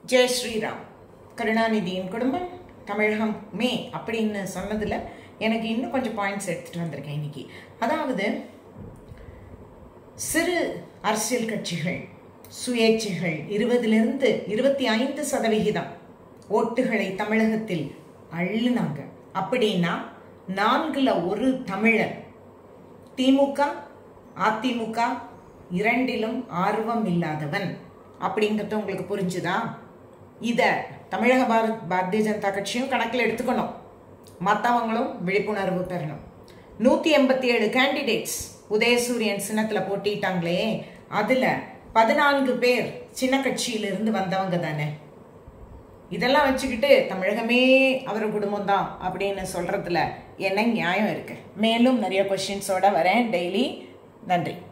ஜெய் ஸ்ரீராம் கருணாநிதியின் குடும்பம் தமிழகம் மே அப்படின்னு சொன்னதில் எனக்கு இன்னும் கொஞ்சம் பாயிண்ட்ஸ் எடுத்துகிட்டு வந்திருக்கேன் இன்னைக்கு அதாவது சிறு அரசியல் கட்சிகள் சுயேட்சைகள் இருபதிலிருந்து இருபத்தி ஐந்து சதவிகிதம் ஓட்டுகளை தமிழகத்தில் அள்ளுனாங்க அப்படின்னா நான்குல ஒரு தமிழர் திமுக அதிமுக இரண்டிலும் ஆர்வம் இல்லாதவன் அப்படிங்கிறது உங்களுக்கு புரிஞ்சுதா இத தமிழக பாரத் பாரதிய ஜனதா கட்சியும் கணக்கில் எடுத்துக்கணும் மற்றவங்களும் விழிப்புணர்வு பெறணும் நூற்றி எண்பத்தி ஏழு கேண்டிடேட்ஸ் உதயசூரியன் சின்னத்துல போட்டிட்டாங்களே அதுல பதினான்கு பேர் சின்ன கட்சியிலிருந்து வந்தவங்க தானே இதெல்லாம் வச்சுக்கிட்டு தமிழகமே அவர் குடும்பம் தான் அப்படின்னு சொல்றதுல என்ன நியாயம் இருக்கு மேலும் நிறைய கொஸ்டின்ஸோட வரேன் டெய்லி நன்றி